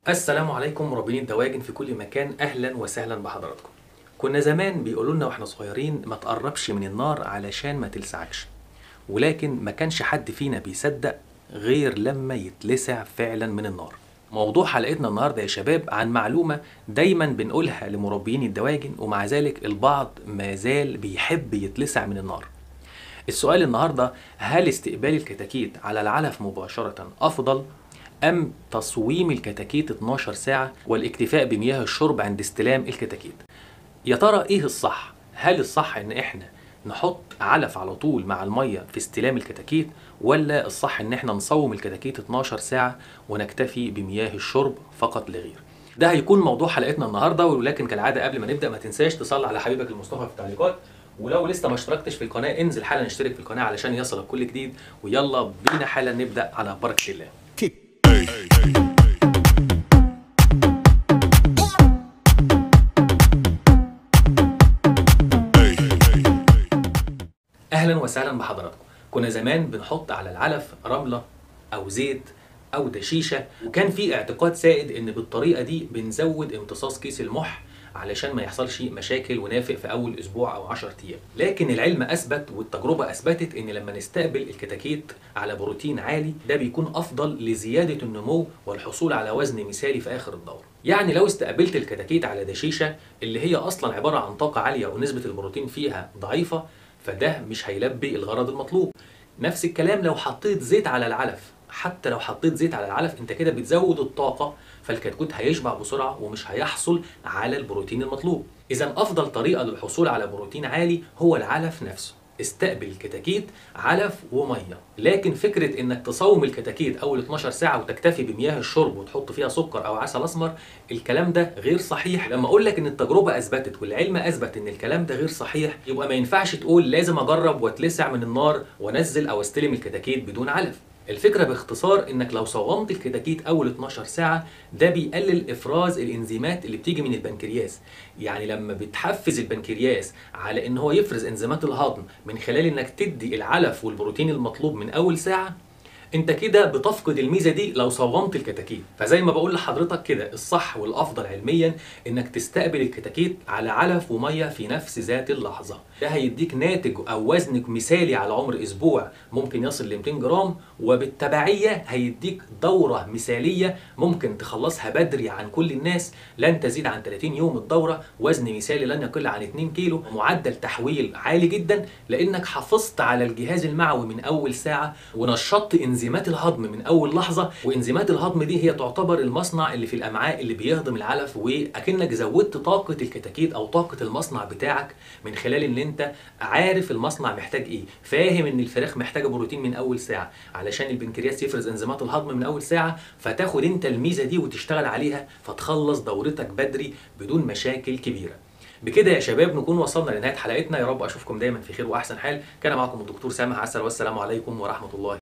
السلام عليكم مربين الدواجن في كل مكان اهلا وسهلا بحضراتكم كنا زمان بيقولوا لنا واحنا صغيرين ما تقربش من النار علشان ما تلسعكش ولكن ما كانش حد فينا بيصدق غير لما يتلسع فعلا من النار موضوع حلقتنا النهارده يا شباب عن معلومه دايما بنقولها لمربيين الدواجن ومع ذلك البعض ما زال بيحب يتلسع من النار السؤال النهارده هل استقبال الكتاكيت على العلف مباشره افضل أم تصويم الكتاكيت 12 ساعة والاكتفاء بمياه الشرب عند استلام الكتاكيت يا ترى إيه الصح؟ هل الصح إن إحنا نحط علف على طول مع المية في استلام الكتاكيت ولا الصح إن إحنا نصوم الكتاكيت 12 ساعة ونكتفي بمياه الشرب فقط لا غير ده هيكون موضوع حلقتنا النهارده ولكن كالعاده قبل ما نبدا ما تنساش تصلي على حبيبك المصطفى في التعليقات ولو لسه ما اشتركتش في القناه انزل حالا اشترك في القناه علشان يصلك كل جديد ويلا بينا حالا نبدا على بركه الله اهلا وسهلا بحضراتكم كنا زمان بنحط على العلف رمله او زيت او دشيشه وكان في اعتقاد سائد ان بالطريقه دي بنزود امتصاص كيس المح علشان ما يحصلش مشاكل ونافق في اول اسبوع او 10 ايام لكن العلم اثبت والتجربه اثبتت ان لما نستقبل الكتاكيت على بروتين عالي ده بيكون افضل لزياده النمو والحصول على وزن مثالي في اخر الدوره يعني لو استقبلت الكتاكيت على دشيشه اللي هي اصلا عباره عن طاقه عاليه ونسبه البروتين فيها ضعيفه فده مش هيلبي الغرض المطلوب نفس الكلام لو حطيت زيت على العلف حتى لو حطيت زيت على العلف انت كده بتزود الطاقه فالكتكوت هيشبع بسرعه ومش هيحصل على البروتين المطلوب اذا افضل طريقه للحصول على بروتين عالي هو العلف نفسه استقبل الكتاكيت علف وميه لكن فكره انك تصوم الكتاكيت اول 12 ساعه وتكتفي بمياه الشرب وتحط فيها سكر او عسل اسمر الكلام ده غير صحيح لما اقول لك ان التجربه اثبتت والعلم اثبت ان الكلام ده غير صحيح يبقى ما ينفعش تقول لازم اجرب واتلسع من النار وانزل او استلم الكتاكيت بدون علف الفكره باختصار انك لو صومت الكتاكيت اول 12 ساعه ده بيقلل افراز الانزيمات اللي بتيجي من البنكرياس يعني لما بتحفز البنكرياس على ان هو يفرز انزيمات الهضم من خلال انك تدي العلف والبروتين المطلوب من اول ساعه انت كده بتفقد الميزه دي لو صومت الكتاكيت فزي ما بقول لحضرتك كده الصح والافضل علميا انك تستقبل الكتاكيت على علف وميه في نفس ذات اللحظه ده هيديك ناتج او وزن مثالي على عمر اسبوع ممكن يصل ل 200 جرام وبالتبعيه هيديك دوره مثاليه ممكن تخلصها بدري عن كل الناس لن تزيد عن 30 يوم الدوره وزن مثالي لن يقل عن 2 كيلو معدل تحويل عالي جدا لانك حافظت على الجهاز المعوي من اول ساعه ونشطت انزيمات الهضم من اول لحظه وانزيمات الهضم دي هي تعتبر المصنع اللي في الامعاء اللي بيهضم العلف واكنك زودت طاقه الكتاكيت او طاقه المصنع بتاعك من خلال ان انت عارف المصنع محتاج ايه فاهم ان الفراخ محتاجه بروتين من اول ساعه علشان البنكرياس يفرز انزيمات الهضم من اول ساعه فتاخد انت الميزه دي وتشتغل عليها فتخلص دورتك بدري بدون مشاكل كبيره بكده يا شباب نكون وصلنا لنهايه حلقتنا يا رب اشوفكم دايما في خير واحسن حال كان معكم الدكتور سامح عسل والسلام عليكم ورحمه الله